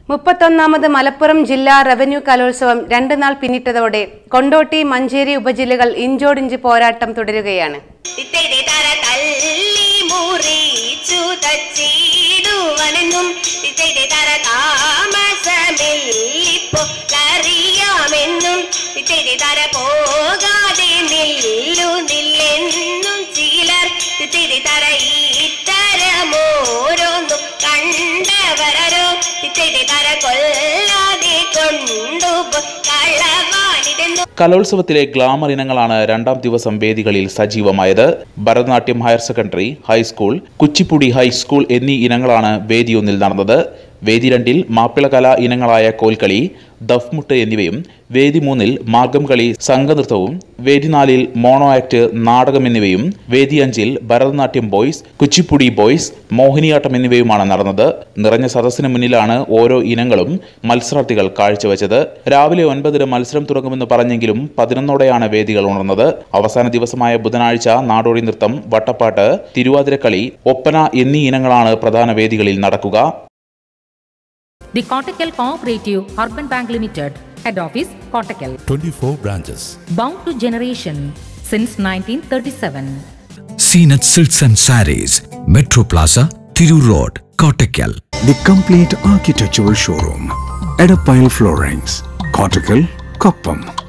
മുപ്പത്തൊന്നാമത് മലപ്പുറം ജില്ലാ റവന്യൂ കലോത്സവം രണ്ടു നാൾ പിന്നിട്ടതോടെ കൊണ്ടോട്ടി മഞ്ചേരി ഉപജില്ലകൾ ഇഞ്ചോടിഞ്ച് പോരാട്ടം തുടരുകയാണ് ഇത്തിരി തര തല്ലി മുറിച്ചു തച്ചിടുവനെന്നും ഇത്തിരി തര താമസമില്ലിപ്പോ അറിയാമെന്നും ഇത്തിരി തര പോകാതെ നില്ലു നില്ലെന്നും ചിലർ ഇത്തിരി തര ഇത്തരമോരോന്നും കണ്ടവരോ ഇത്തിരി തര കൊല്ലാതെ കൊണ്ടുപോ കളവാനിതെന്നു കലോത്സവത്തിലെ ഗ്ലാമർ ഇനങ്ങളാണ് രണ്ടാം ദിവസം വേദികളിൽ സജീവമായത് Bharatanatyam higher secondary high school Kuchipudi high school എന്നീ ഇനങ്ങളാണ് വേദിയൊന്നിൽ നടന്നത് വേദി രണ്ടിൽ മാപ്പിളകലാ ഇനങ്ങളായ കോൽക്കളി ദഫ്മുട്ട് എന്നിവയും വേദി മൂന്നിൽ മാർഗം കളി സംഘനൃത്തവും വേദി നാലിൽ മോണോ ആക്ട് നാടകം എന്നിവയും വേദി അഞ്ചിൽ ഭരതനാട്യം ബോയ്സ് കുച്ചിപ്പുടി ബോയ്സ് മോഹിനിയാട്ടം എന്നിവയുമാണ് നടന്നത് നിറഞ്ഞ സദസ്സിന് മുന്നിലാണ് ഓരോ ഇനങ്ങളും മത്സരാർത്ഥികൾ കാഴ്ചവെച്ചത് രാവിലെ ഒൻപതിന് മത്സരം തുടങ്ങുമെന്ന് പറഞ്ഞെങ്കിലും പതിനൊന്നോടെയാണ് വേദികൾ ഉണർന്നത് അവസാന ദിവസമായ ബുധനാഴ്ച നാടോടി നൃത്തം വട്ടപ്പാട്ട് തിരുവാതിരക്കളി ഒപ്പന എന്നീ ഇനങ്ങളാണ് പ്രധാന വേദികളിൽ നടക്കുക The Kottakkal Cooperative Urban Bank Limited, Head Office, Kottakkal. 24 branches. Bound to generation since 1937. Seenat Silks and Saris, Metro Plaza, Thiru Road, Kottakkal. The complete architectural showroom. Edapile Floorings. Cortical, Koppam.